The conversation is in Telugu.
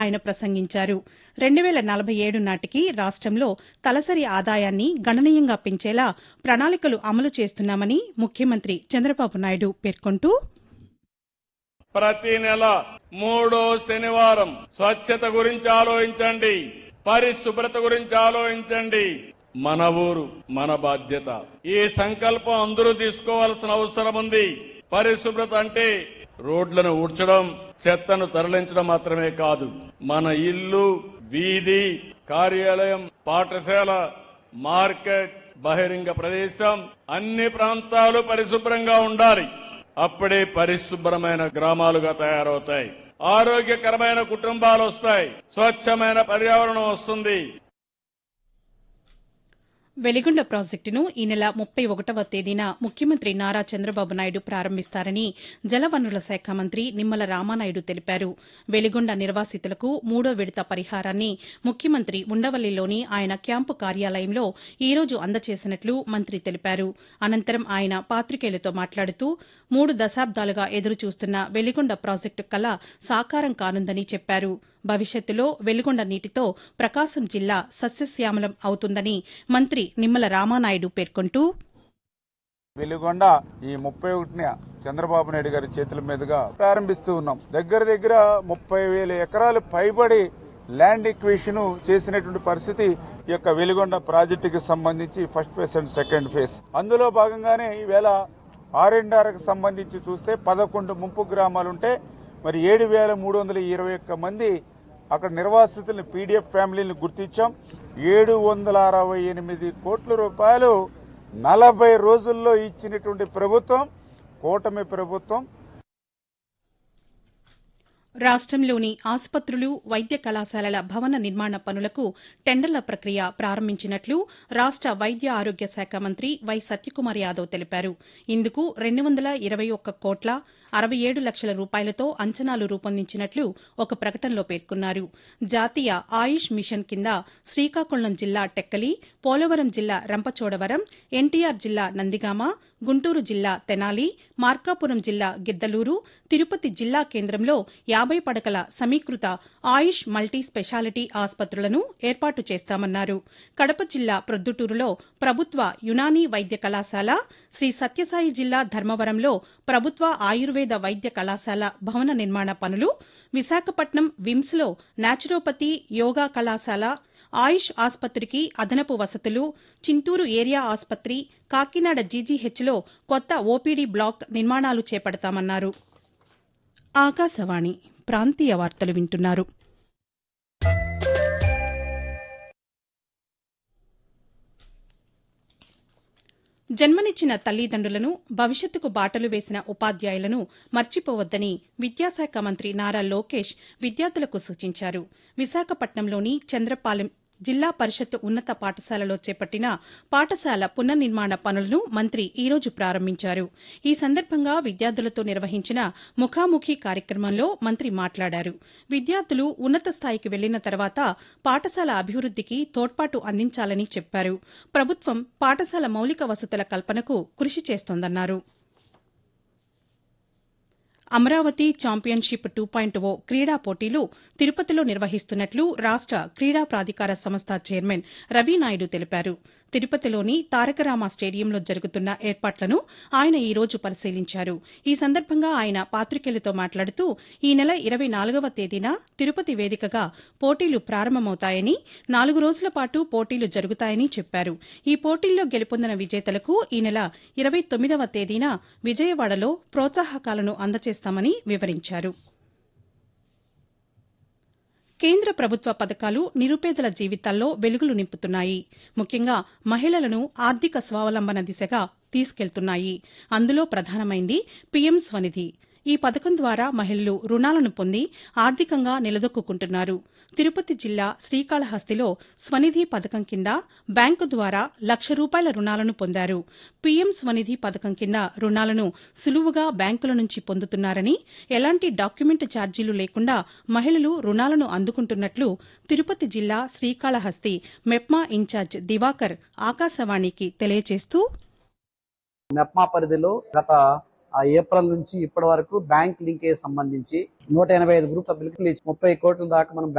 ఆయన ప్రసంగించారు రెండు వేల నలభై ఏడు నాటికి రాష్టంలో తలసరి ఆదాయాన్ని గణనీయంగా పెంచేలా ప్రణాళికలు అమలు చేస్తున్నామని ముఖ్యమంత్రి చంద్రబాబు నాయుడు పేర్కొంటూ ప్రతి నెల మూడో శనివారం స్వచ్ఛత గురించి ఆలోచించండి పరిశుభ్రత గురించి ఆలోచించండి మన ఊరు మన బాధ్యత ఈ సంకల్పం అందరూ తీసుకోవాల్సిన అవసరం ఉంది పరిశుభ్రత అంటే రోడ్లను ఊడ్చడం చెత్తను తరలించడం మాత్రమే కాదు మన ఇల్లు వీధి కార్యాలయం పాఠశాల మార్కెట్ బహిరంగ ప్రదేశం అన్ని ప్రాంతాలు పరిశుభ్రంగా ఉండాలి అప్పుడే పరిశుభ్రమైన గ్రామాలుగా తయారవుతాయి ఆరోగ్యకరమైన కుటుంబాలు వస్తాయి స్వచ్ఛమైన పర్యావరణం వస్తుంది వెలిగొండ ప్రాజెక్టును ఈ నెల ముప్పై ఒకటవ తేదీన ముఖ్యమంత్రి నారా చంద్రబాబు నాయుడు ప్రారంభిస్తారని జలవనరుల శాఖ మంత్రి నిమ్మల రామానాయుడు తెలిపారు వెలిగొండ నిర్వాసితులకు మూడో విడత పరిహారాన్ని ముఖ్యమంత్రి ఉండవల్లిలోని ఆయన క్యాంపు కార్యాలయంలో ఈ రోజు అందజేసినట్లు మంత్రి తెలిపారు అనంతరం ఆయన పాతికేయులతో మాట్లాడుతూ మూడు దశాబ్దాలుగా ఎదురుచూస్తున్న వెలిగొండ ప్రాజెక్టు కల సాకారం కానుందని చెప్పారు భవిష్యత్తులో వెలుగొండ నీటితో ప్రకాశం జిల్లా సస్యశ్యామలం అవుతుందని మంత్రి నిమ్మల రామానాయుడు పేర్కొంటూ వెలుగొండ ఈ ముప్పై ఒకటిన చంద్రబాబు నాయుడు గారి చేతుల మీదుగా ప్రారంభిస్తూ ఉన్నాం దగ్గర దగ్గర ముప్పై వేల ఎకరాలు పైబడి ల్యాండ్ ఎక్వేషన్ చేసినటువంటి పరిస్థితి ఈ యొక్క వెలుగొండ ప్రాజెక్టుకి సంబంధించి first phase and second phase అందులో భాగంగానే ఈవేళ ఆర్ అండ్ ఆర్ కి సంబంధించి చూస్తే పదకొండు ముంపు గ్రామాలుంటే మరి ఏడు వేల మూడు వందల ఇరవై ఒక్క మంది అక్కడ నిర్వాసితులను పీడిఎఫ్ ఫ్యామిలీని గుర్తించాం ఏడు వందల అరవై ఎనిమిది కోట్ల రూపాయలు నలభై రోజుల్లో ఇచ్చినటువంటి ప్రభుత్వం కూటమి ప్రభుత్వం రాష్టంలోని ఆసుపత్రులు వైద్య కళాశాలల భవన నిర్మాణ పనులకు టెండర్ల ప్రక్రియ ప్రారంభించినట్లు రాష్ట వైద్య ఆరోగ్య శాఖ మంత్రి వై సత్యకుమార్ యాదవ్ తెలిపారు ఇందుకు రెండు వందల ఇరవై ఒక్క కోట్ల అరవై ఏడు లక్షల రూపాయలతో అంచనాలు రూపొందించినట్లు ఒక ప్రకటనలో పేర్కొన్నారు జాతీయ ఆయుష్ మిషన్ కింద శ్రీకాకుళం జిల్లా టెక్కలి పోలవరం జిల్లా రంపచోడవరం ఎన్టీఆర్ జిల్లా నందిగామ గుంటూరు జిల్లా తెనాలి మార్కాపురం జిల్లా గిద్దలూరు తిరుపతి జిల్లా కేంద్రంలో యాబై పడకల సమీకృత ఆయుష్ మల్టీ స్పెషాలిటీ ఆసుపత్రులను ఏర్పాటు చేస్తామన్నారు కడప జిల్లా ప్రొద్దుటూరులో ప్రభుత్వ యునానీ వైద్య కళాశాల శ్రీ సత్యసాయి జిల్లా ధర్మవరంలో ప్రభుత్వ ఆయుర్వేద వైద్య కళాశాల భవన నిర్మాణ పనులు విశాఖపట్నం విమ్స్లో నాచురోపతి యోగా కళాశాల ఆయుష్ ఆసుపత్రికి అదనపు వసతులు చింతూరు ఏరియా ఆసుపత్రి కాకినాడ జీజీహెచ్లో కొత్త ఓపీడీ బ్లాక్ నిర్మాణాలు చేపడతామన్నారు ఆకాశవాణి ప్రాంతీయ వార్తలు వింటున్నారు జన్మనిచ్చిన తల్లిదండ్రులను భవిష్యత్తుకు బాటలు వేసిన ఉపాధ్యాయులను మర్చిపోవద్దని విద్యాశాఖ మంత్రి నారా లోకేష్ విద్యార్థులకు సూచించారు విశాఖపట్నంలోని చంద్రపాలెం జిల్లా పరిషత్ ఉన్నత పాఠశాలలో చేపట్టిన పాఠశాల పునర్నిర్మాణ పనులను మంత్రి ఈ రోజు ప్రారంభించారు ఈ సందర్భంగా విద్యార్థులతో నిర్వహించిన ముఖాముఖి కార్యక్రమంలో మంత్రి మాట్లాడారు విద్యార్థులు ఉన్నత స్థాయికి వెళ్లిన తర్వాత పాఠశాల అభివృద్దికి తోడ్పాటు అందించాలని చెప్పారు ప్రభుత్వం పాఠశాల మౌలిక వసతుల కల్పనకు కృషి చేస్తోందన్నారు Amaravati championship two point O క్రీడా పోటీలు తిరుపతిలో నిర్వహిస్తున్నట్లు రాష్ట క్రీడా ప్రాధికార సంస్థ చైర్మన్ రవినాయుడు తెలిపారు తిరుపతిలోని తారకరామ స్టేడియంలో జరుగుతున్న ఏర్పాట్లను ఆయన ఈ రోజు పరిశీలించారు ఈ సందర్భంగా ఆయన పాతికేయులతో మాట్లాడుతూ ఈ నెల ఇరవై నాలుగవ తేదీన తిరుపతి వేదికగా పోటీలు ప్రారంభమవుతాయని నాలుగు రోజుల పాటు పోటీలు జరుగుతాయని చెప్పారు ఈ పోటీల్లో గెలుపొందిన విజేతలకు ఈ నెల ఇరవై తొమ్మిదవ తేదీన విజయవాడలో ప్రోత్సాహకాలను అందజేస్తామని వివరించారు కేంద్ర ప్రభుత్వ పథకాలు నిరుపేదల జీవితాల్లో వెలుగులు నింపుతున్నాయి ముఖ్యంగా మహిళలను ఆర్థిక స్వావలంబన దిశగా తీసుకెళ్తున్నాయి అందులో ప్రధానమైంది పీఎం స్వనిధి ఈ పథకం ద్వారా మహిళలు రుణాలను పొంది ఆర్థికంగా నిలదొక్కుంటున్నారు తిరుపతి జిల్లా శ్రీకాళహస్తిలో స్వనిధి పథకం కింద బ్యాంకు ద్వారా లక్ష రూపాయల రుణాలను పొందారు పీఎం స్వనిధి పథకం కింద రుణాలను సులువుగా బ్యాంకుల నుంచి పొందుతున్నారని ఎలాంటి డాక్యుమెంట్ ఛార్జీలు లేకుండా మహిళలు రుణాలను అందుకుంటున్నట్లు తిరుపతి జిల్లా శ్రీకాళహస్తి మెప్మా ఇన్ఛార్జ్ దివాకర్ ఆకాశవాణికి తెలియజేస్తూ మెప్మా పరిధిలో గత ఆ ఏప్రిల్ నుంచి ఇప్పటి వరకు బ్యాంక్ లింకేజ్ సంబంధించి నూట ఎనభై ఐదు గ్రూప్ సభ్యులకు ముప్పై కోట్ల దాకా మనం